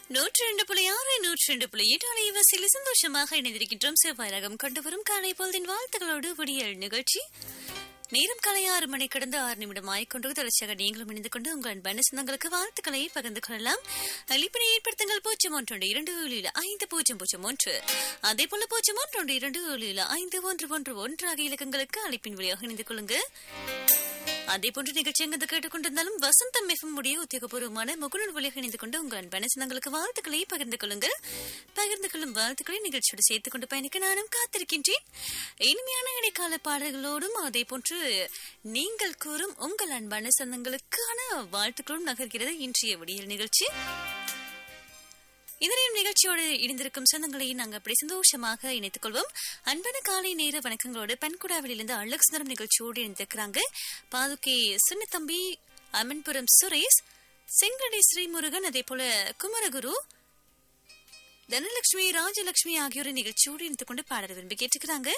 நூற்றி ரெண்டு புள்ளி ஆறு நூற்றி ரெண்டு புள்ளி எட்டு அலைவரிசையில் சந்தோஷமாக இணைந்திருக்கின்றோம் செவ்வாய் ரகம் கொண்டு வரும் காலை பொழுதின் வாழ்த்துக்களோடு விடியல் நிகழ்ச்சி நேரம் காலை ஆறு மணி கடந்து ஆறு நிமிடம் ஆய்கொண்டு தொடர்ச்சியாக நீங்களும் இணைந்து கொண்டு உங்கள் அன்பான சொந்தங்களுக்கு வாழ்த்துக்களை பகிர்ந்து கொள்ளலாம் அளிப்பினை ஏற்படுத்துங்கள் பூஜ்ஜியம் ஒன்று இரண்டு ஏழில் ஐந்து பூஜ்ஜியம் பூஜ்ஜியம் ஒன்று அதே போல பூஜ்ஜியம் ஒன்று இரண்டு ஏழில் ஐந்து ஒன்று ஒன்று ஒன்று ஆகிய இலக்கங்களுக்கு அளிப்பின் வழியாக இணைந்து கொள்ளுங்க அதே போன்ற நிகழ்ச்சி எங்கு கேட்டுக்கொண்டிருந்தாலும் வசந்தம் எஃப்எம் உடைய உத்தியோகபூர்வமான முகநூல் வழியாக இணைந்து கொண்டு உங்கள் அன்பான சொந்தங்களுக்கு வாழ்த்துக்களை பகிர்ந்து கொள்ளுங்கள் பகிர்ந்து கொள்ளும் வாழ்த்துக்களை நிகழ்ச்சியோடு சேர்த்துக் கொண்டு பயணிக்க நானும் காத்திருக்கின்றேன் இனிமையான இடைக்கால பாடல்களோடும் அதே போன்று நீங்கள் கூறும் உங்கள் அன்பான சொந்தங்களுக்கான வாழ்த்துக்களும் நகர்கிறது இன்றைய விடியல் நிகழ்ச்சி இதனையும் நிகழ்ச்சியோடு இணைந்திருக்கும் சொந்தங்களை நாங்கள் அப்படி சந்தோஷமாக இணைத்துக் கொள்வோம் அன்பான காலை நேர வணக்கங்களோடு பன்குடாவிலிருந்து அழகு சுந்தரம் நிகழ்ச்சியோடு இணைந்திருக்கிறாங்க பாதுகே சின்னத்தம்பி அமன்புரம் சுரேஷ் செங்கடி ஸ்ரீமுருகன் அதே போல குமரகுரு தனலட்சுமி ராஜலட்சுமி ஆகியோர் நிகழ்ச்சியோடு இணைத்துக் கொண்டு பாட விரும்பி கேட்டுக்கிறாங்க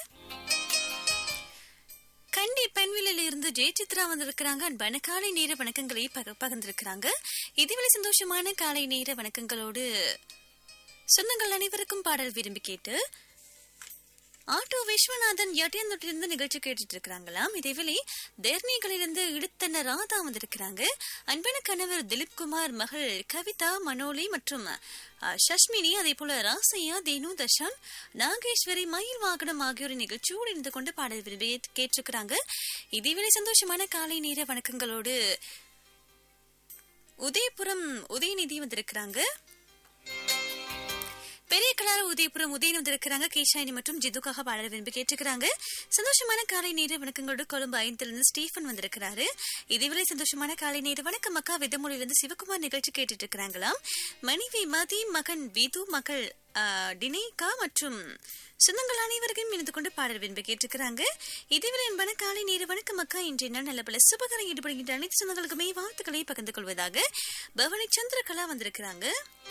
கண்டி பெண்விலையில இருந்து ஜெய சித்ரா வந்திருக்கிறாங்க அன்பான காலை நேர வணக்கங்களை பக பகிர்ந்திருக்கிறாங்க இதுவரை சந்தோஷமான காலை நேர வணக்கங்களோடு சொந்தங்கள் அனைவருக்கும் பாடல் விரும்பி கேட்டு ஆட்டோ விஸ்வநாதன் எட்டியந்தொட்டிலிருந்து நிகழ்ச்சி கேட்டுட்டு இருக்கிறாங்களாம் இதேவேளை தேர்னிகளிலிருந்து இடுத்தன ராதா வந்திருக்கிறாங்க அன்பான கணவர் திலீப் குமார் மகள் கவிதா மனோலி மற்றும் சஷ்மினி அதே போல ராசையா தேனு தஷான் நாகேஸ்வரி மயில் வாகனம் ஆகியோர் நிகழ்ச்சியோடு இருந்து கொண்டு பாடல் விரும்பி கேட்டிருக்கிறாங்க இதேவேளை சந்தோஷமான காலை நேர வணக்கங்களோடு உதயபுரம் உதயநிதி வந்திருக்கிறாங்க பெரிய கலார உதயபுரம் உதயன் வந்திருக்கிறாங்க கேஷாயினி மற்றும் ஜிதுக்காக பாடல் விரும்பி கேட்டுக்கிறாங்க சந்தோஷமான காலை நேர வணக்கங்களோடு கொழும்பு ஐந்திலிருந்து ஸ்டீஃபன் வந்திருக்கிறாரு இதுவரை சந்தோஷமான காலை நேர வணக்கம் அக்கா விதமொழியிலிருந்து சிவகுமார் நிகழ்ச்சி கேட்டுட்டு இருக்கிறாங்களாம் மனைவி மதி மகன் விது மகள் டினேகா மற்றும் சொந்தங்கள் அனைவருக்கும் இணைந்து கொண்டு பாடல் விரும்பி கேட்டுக்கிறாங்க இதுவரை என்பன காலை நேர வணக்கம் அக்கா இன்றைய நாள் நல்ல பல சுபகரை ஈடுபடுகின்ற அனைத்து சொந்தங்களுக்குமே வாழ்த்துக்களை பகிர்ந்து கொள்வதாக பவனி சந்திரகலா வந்திருக்கிறாங்க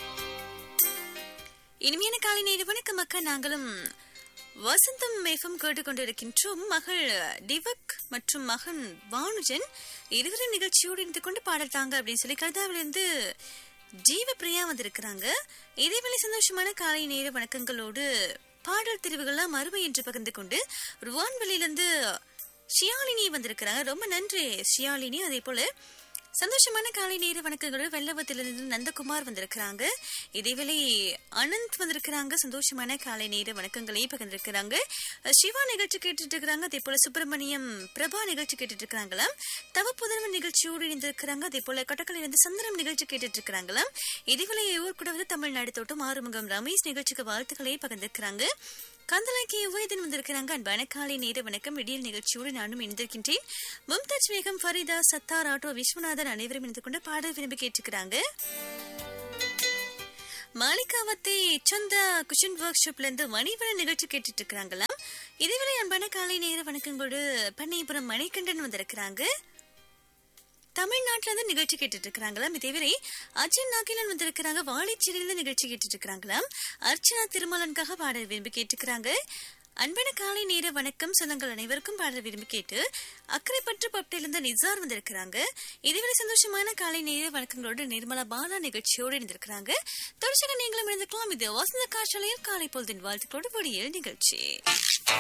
இனிமையான காலை நேர வணக்கம் அக்கா நாங்களும் வசந்தம் மேஃபம் கேட்டுக்கொண்டிருக்கின்றோம் மகள் டிவக் மற்றும் மகன் வானுஜன் இருவரும் நிகழ்ச்சியோடு இருந்து கொண்டு பாடட்டாங்க அப்படின்னு சொல்லி கருதாவிலிருந்து ஜீவ பிரியா வந்திருக்கிறாங்க இதேவேளை சந்தோஷமான காலை நேர வணக்கங்களோடு பாடல் தெரிவுகள்லாம் மறுமை என்று பகிர்ந்து கொண்டு ருவான்வெளியிலிருந்து ஷியாலினி வந்திருக்கிறாங்க ரொம்ப நன்றி ஷியாலினி அதே போல சந்தோஷமான காலை நேர வணக்கங்கள் வெள்ளவத்திலிருந்து நந்தகுமார் வந்திருக்கிறாங்க இதேவேளை அனந்த் வந்திருக்கிறாங்க சந்தோஷமான காலை நேர வணக்கங்களை பகிர்ந்திருக்கிறாங்க சிவா நிகழ்ச்சி கேட்டுட்டு இருக்கிறாங்க அதே போல சுப்பிரமணியம் பிரபா நிகழ்ச்சி கேட்டுட்டு இருக்கிறாங்களாம் தவ புதர்வன் நிகழ்ச்சியோடு இணைந்திருக்கிறாங்க அதே போல கொட்டக்கலையிலிருந்து சந்திரம் நிகழ்ச்சி கேட்டுட்டு இருக்கிறாங்களாம் இதேவேளை ஊர் கூட வந்து தமிழ்நாடு தோட்டம் ஆறுமுகம் ரமேஷ் நிகழ்ச்சிக்கு வாழ்த்துக்களை பகிர்ந்திருக்கிறாங்க கந்தலாக்கி உவயதன் வந்திருக்கிறாங்க அன்பான காலை நேர வணக்கம் விடியல் நிகழ்ச்சியோடு நானும் இணைந்திருக்கின்றேன் மும்தாஜ் மேகம் ஃபரிதா சத்தார் ஆட்டோ விஸ்வநாதன் அனைவரும் இணைந்து கொண்டு பாடல் விரும்பி கேட்டுக்கிறாங்க மாளிகாவத்தை சந்தா குஷன் ஒர்க் ஷாப்ல இருந்து மணிவரன் நிகழ்ச்சி கேட்டுட்டு இருக்கிறாங்களாம் இதேவேளை அன்பான காலை நேர வணக்கங்களோடு பண்ணைபுரம் மணிகண்டன் வந்திருக்கிறாங்க தமிழ்நாட்டுல இருந்து நிகழ்ச்சி கேட்டுட்டு இருக்கிறாங்களாம் இதேவரை அர்ஜுன் நாகிலன் வந்திருக்கிறாங்க வாழைச்சேரியில நிகழ்ச்சி கேட்டுட்டு இருக்கிறாங்களாம் அர்ச்சனா திருமலனுக்காக பாடல் விரும்பி கேட்டுக்கிறாங்க அன்பான காலை நேர வணக்கம் சொந்தங்கள் அனைவருக்கும் பாடல் விரும்பி கேட்டு அக்கறைப்பற்று பப்டையிலிருந்து நிசார் வந்திருக்கிறாங்க இதுவரை சந்தோஷமான காலை நேர வணக்கங்களோடு நிர்மலா பாலா நிகழ்ச்சியோடு இருந்திருக்கிறாங்க தொடர்ச்சியாக நீங்களும் இருந்துக்கலாம் இது வசந்த காற்றலையில் காலை பொழுதின் வாழ்த்துக்களோடு விடியல் நிகழ்ச்சி